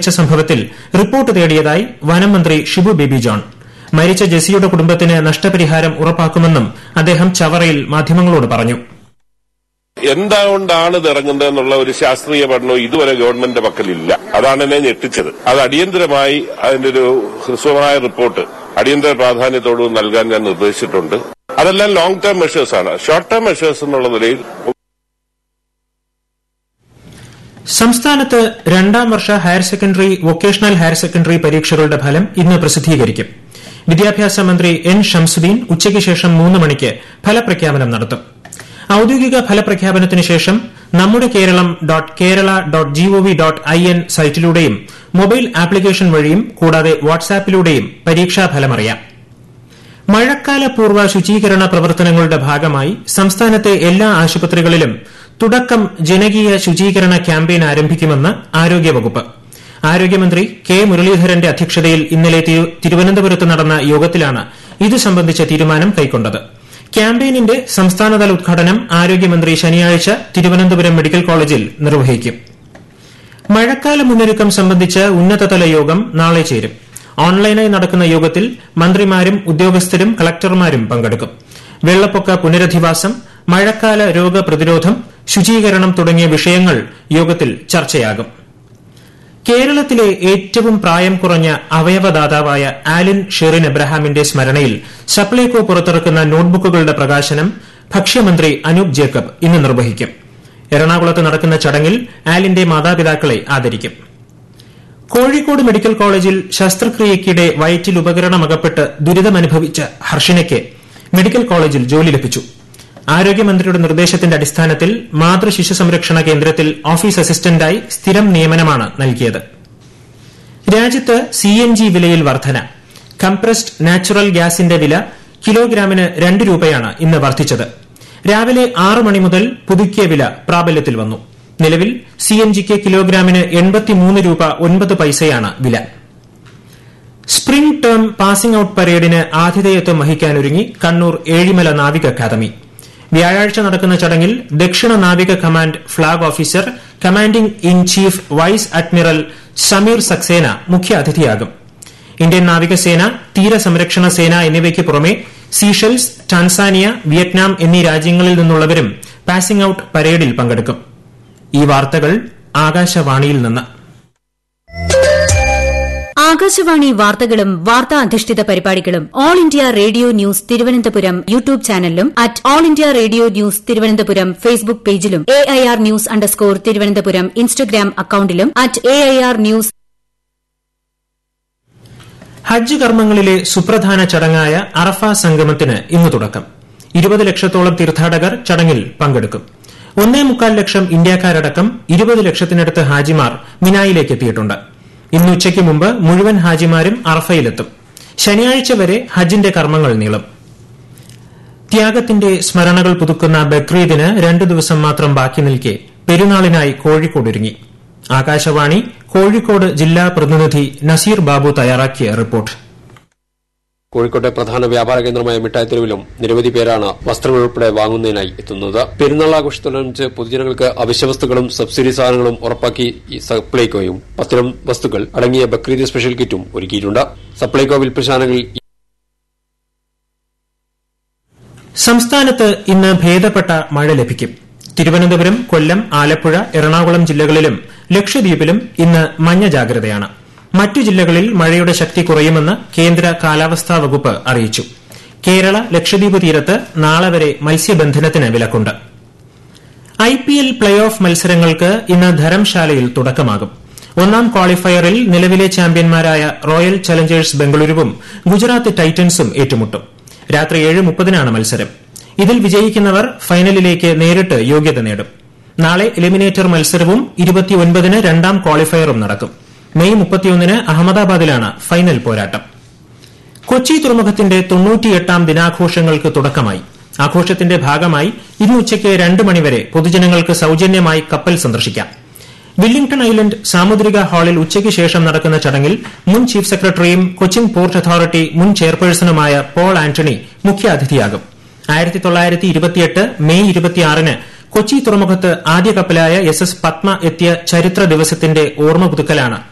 മരിച്ച സംഭവത്തിൽ റിപ്പോർട്ട് തേടിയതായി വനം മന്ത്രി ഷിബു ബേബി ജോൺ മരിച്ച ജെസിയുടെ കുടുംബത്തിന് നഷ്ടപരിഹാരം ഉറപ്പാക്കുമെന്നും അദ്ദേഹം ചവറയിൽ മാധ്യമങ്ങളോട് പറഞ്ഞു എന്തുകൊണ്ടാണ് ഇത് ഇറങ്ങുന്നത് എന്നുള്ള ഒരു ശാസ്ത്രീയ പഠനവും ഇതുവരെ ഗവൺമെന്റിന്റെ പക്കലില്ല അതാണ് എന്നെ ഞെട്ടിച്ചത് അത് അടിയന്തരമായി അതിന്റെ ഒരു ഹ്രസ്വമായ റിപ്പോർട്ട് അടിയന്തര പ്രാധാന്യത്തോട് നൽകാൻ ഞാൻ നിർദ്ദേശിച്ചിട്ടുണ്ട് അതെല്ലാം ലോങ് ടേം മെഷേഴ്സ് ആണ് ഷോർട്ട് ടേം മെഷേഴ്സ് എന്നുള്ള നിലയിൽ സംസ്ഥാനത്ത് രണ്ടാം വർഷ higher secondary vocational higher secondary പരീക്ഷകളുടെ ഫലം ഇന്ന് പ്രസിദ്ധീകരിക്കും വിദ്യാഭ്യാസ മന്ത്രി എൻ ഷംസുദ്ദീൻ ഉച്ചയ്ക്ക് ശേഷം മൂന്ന് മണിക്ക് ഫലപ്രഖ്യാപനം നടത്തും ഔദ്യോഗിക ഫലപ്രഖ്യാപനത്തിന് ശേഷം നമ്മുടെ Keralam dot Kerala dot gov dot I N സൈറ്റിലൂടെയും മൊബൈൽ ആപ്ലിക്കേഷൻ വഴിയും കൂടാതെ വാട്സാപ്പിലൂടെയും പരീക്ഷാഫലമറിയാം മഴക്കാല പൂർവ്വ ശുചീകരണ പ്രവർത്തനങ്ങളുടെ ഭാഗമായി സംസ്ഥാനത്തെ എല്ലാ ആശുപത്രികളിലും തുടക്കം ജനകീയ ശുചീകരണ ക്യാമ്പയിൻ ആരംഭിക്കുമെന്ന് ആരോഗ്യവകുപ്പ് ആരോഗ്യമന്ത്രി കെ മുരളീധരന്റെ അധ്യക്ഷതയിൽ ഇന്നലെ തിരുവനന്തപുരത്ത് നടന്ന യോഗത്തിലാണ് ഇതു സംബന്ധിച്ച തീരുമാനം കൈക്കൊണ്ടത് ക്യാമ്പയിനിന്റെ സംസ്ഥാനതല ഉദ്ഘാടനം ആരോഗ്യമന്ത്രി ശനിയാഴ്ച തിരുവനന്തപുരം മെഡിക്കൽ കോളേജിൽ നിർവഹിക്കും മഴക്കാല മുന്നൊരുക്കം സംബന്ധിച്ച് ഉന്നതതല യോഗം നാളെ ചേരും ഓൺലൈനായി നടക്കുന്ന യോഗത്തിൽ മന്ത്രിമാരും ഉദ്യോഗസ്ഥരും കളക്ടർമാരും പങ്കെടുക്കും വെള്ളപ്പൊക്ക പുനരധിവാസം മഴക്കാല രോഗപ്രതിരോധം ശുചീകരണം തുടങ്ങിയ വിഷയങ്ങൾ യോഗത്തിൽ ചർച്ചയാകും കേരളത്തിലെ ഏറ്റവും പ്രായം കുറഞ്ഞ അവയവദാതാവായ ആലിൻ ഷെറിൻ എബ്രഹാമിന്റെ സ്മരണയിൽ സപ്ലൈകോ പുറത്തിറക്കുന്ന നോട്ട്ബുക്കുകളുടെ പ്രകാശനം ഭക്ഷ്യമന്ത്രി അനൂപ് ജേക്കബ് ഇന്ന് നിർവഹിക്കും എറണാകുളത്ത് നടക്കുന്ന ചടങ്ങിൽ ആലിന്റെ മാതാപിതാക്കളെ ആദരിക്കും കോഴിക്കോട് മെഡിക്കൽ കോളേജിൽ ശസ്ത്രക്രിയയ്ക്കിടെ വയറ്റിൽ ഉപകരണമകപ്പെട്ട് ദുരിതമനുഭവിച്ച ഹർഷിനയ്ക്ക് മെഡിക്കൽ കോളേജിൽ ജോലി ലഭിച്ചു ആരോഗ്യമന്ത്രിയുടെ നിർദ്ദേശത്തിന്റെ അടിസ്ഥാനത്തിൽ മാതൃശിശു സംരക്ഷണ കേന്ദ്രത്തിൽ ഓഫീസ് അസിസ്റ്റന്റായി സ്ഥിരം നിയമനമാണ് നൽകിയത് രാജ്യത്ത് സിഎൻജി വിലയിൽ വർധന കംപ്രസ്ഡ് നാച്ചുറൽ ഗ്യാസിന്റെ വില കിലോഗ്രാമിന് രണ്ട് രൂപയാണ് ഇന്ന് വർദ്ധിച്ചത് രാവിലെ ആറ് മണി മുതൽ പുതുക്കിയ വില പ്രാബല്യത്തിൽ വന്നു നിലവിൽ സിഎൻജിക്ക് കിലോഗ്രാമിന് എൺപത്തിമൂന്ന് രൂപ ഒൻപത് പൈസയാണ് വില സ്പ്രിംഗ് ടേം പാസിംഗ് ഔട്ട് പരേഡിന് ആതിഥേയത്വം വഹിക്കാനൊരുങ്ങി കണ്ണൂർ ഏഴിമല നാവിക അക്കാദമി വ്യാഴാഴ്ച നടക്കുന്ന ചടങ്ങിൽ ദക്ഷിണ നാവിക command flag officer commanding in chief vice admiral Sameer Saxena മുഖ്യ അതിഥിയാകും ഇന്ത്യൻ നാവികസേന തീരസംരക്ഷണ സേന എന്നിവയ്ക്ക് പുറമെ സീഷെൽസ് ടാൻസാനിയ വിയറ്റ്നാം എന്നീ രാജ്യങ്ങളിൽ നിന്നുള്ളവരും പാസിംഗ് ഔട്ട് പരേഡിൽ പങ്കെടുക്കും ഈ വാർത്തകൾ ആകാശവാണിയിൽ നിന്ന് ആകാശവാണി വാർത്തകളും വാർത്താ അധിഷ്ഠിത പരിപാടികളും all India radio news Thiruvananthapuram YouTube ചാനലിലും at all India radio news Thiruvananthapuram Facebook പേജിലും A I R news underscore Thiruvananthapuram Instagram അക്കൌണ്ടിലും at A I R news ഹജ്ജ് കർമ്മങ്ങളിലെ സുപ്രധാന ചടങ്ങായ അറഫ സംഗമത്തിന് ഇന്ന് തുടക്കം ഇരുപത് ലക്ഷത്തോളം തീർത്ഥാടകർ ചടങ്ങിൽ പങ്കെടുക്കും ഒന്നേ മുക്കാൽ ലക്ഷം ഇന്ത്യക്കാരടക്കം ഇരുപത് ലക്ഷത്തിനടുത്ത് ഹാജിമാർ മിനായിലേക്ക് എത്തിയിട്ടുണ്ട് ഇന്ന് ഉച്ചയ്ക്ക് മുമ്പ് മുഴുവൻ ഹാജിമാരും അറഫയിലെത്തും ശനിയാഴ്ച വരെ ഹജ്ജിന്റെ കർമ്മങ്ങൾ നീളും ത്യാഗത്തിന്റെ സ്മരണകൾ പുതുക്കുന്ന ബക്രീദിന് രണ്ടു ദിവസം മാത്രം ബാക്കി നിൽക്കെ പെരുന്നാളിനായി കോഴിക്കോട് ഒരുങ്ങി ആകാശവാണി കോഴിക്കോട് ജില്ലാ പ്രതിനിധി നസീർ ബാബു തയ്യാറാക്കിയ റിപ്പോർട്ട് കോഴിക്കോട്ടെ പ്രധാന വ്യാപാര കേന്ദ്രമായ മിഠായിത്തെരുവിലും നിരവധി പേരാണ് വസ്ത്രങ്ങൾ ഉൾപ്പെടെ വാങ്ങുന്നതിനായി എത്തുന്നത് പെരുന്നാൾ ആഘോഷത്തോടനുബന്ധിച്ച് പൊതുജനങ്ങൾക്ക് അവശ്യവസ്തുക്കളും സബ്സിഡി സാധനങ്ങളും ഉറപ്പാക്കി ഈ സപ്ലൈകോയും പത്തിരം വസ്തുക്കൾ അടങ്ങിയ ബക്രീദ് സ്പെഷ്യൽ കിറ്റും ഒരുക്കിയിട്ടുണ്ട് സപ്ലൈകോ വിൽപ്പശാലകളിൽ സംസ്ഥാനത്ത് ഇന്ന് ഭേദപ്പെട്ട മഴ ലഭിക്കും തിരുവനന്തപുരം കൊല്ലം ആലപ്പുഴ എറണാകുളം ജില്ലകളിലും ലക്ഷദ്വീപിലും ഇന്ന് മഞ്ഞ ജാഗ്രതയാണ് മറ്റു ജില്ലകളിൽ മഴയുടെ ശക്തി കുറയുമെന്ന് കേന്ദ്ര കാലാവസ്ഥാ വകുപ്പ് അറിയിച്ചു കേരള ലക്ഷദ്വീപ് തീരത്ത് നാളെ വരെ മത്സ്യബന്ധനത്തിന് വിലക്കുണ്ട് ഐപിഎൽ പ്ലേ ഓഫ് മത്സരങ്ങൾക്ക് ഇന്ന് ധരംശാലയിൽ തുടക്കമാകും ഒന്നാം ക്വാളിഫയറിൽ നിലവിലെ ചാമ്പ്യന്മാരായ റോയൽ ചലഞ്ചേഴ്സ് ബംഗളൂരുവും ഗുജറാത്ത് ടൈറ്റൻസും ഏറ്റുമുട്ടും രാത്രി ഏഴ് മുപ്പതിനാണ് മത്സരം ഇതിൽ വിജയിക്കുന്നവർ ഫൈനലിലേക്ക് നേരിട്ട് യോഗ്യത നേടും നാളെ എലിമിനേറ്റർ മത്സരവും ഇരുപത്തിയൊൻപതിന് രണ്ടാം ക്വാളിഫയറും നടക്കും മെയ് മുപ്പത്തിയൊന്നിന് അഹമ്മദാബാദിലാണ് ഫൈനൽ പോരാട്ടം കൊച്ചി തുറമുഖത്തിന്റെ തൊണ്ണൂറ്റിയെട്ടാം ദിനാഘോഷങ്ങൾക്ക് തുടക്കമായി ആഘോഷത്തിന്റെ ഭാഗമായി ഇന്ന് ഉച്ചയ്ക്ക് രണ്ട് മണിവരെ പൊതുജനങ്ങൾക്ക് സൌജന്യമായി കപ്പൽ സന്ദർശിക്കാം വില്ലിംഗ്ടൺ ഐലൻഡ് സാമുദ്രിക ഹാളിൽ ഉച്ചയ്ക്ക് ശേഷം നടക്കുന്ന ചടങ്ങിൽ മുൻ ചീഫ് സെക്രട്ടറിയും കൊച്ചിൻ പോർട്ട് അതോറിറ്റി മുൻ ചെയർപേഴ്സണുമായ പോൾ ആന്റണി മുഖ്യാതിഥിയാകും ആയിരത്തി തൊള്ളായിരത്തി ഇരുപത്തിയെട്ട് മെയ് ഇരുപത്തിയാറിന് കൊച്ചി തുറമുഖത്ത് ആദ്യ കപ്പലായ എസ് എസ് പത്മ എത്തിയ ചരിത്ര ദിവസത്തിന്റെ ഓർമ്മ പുതുക്കലാണ്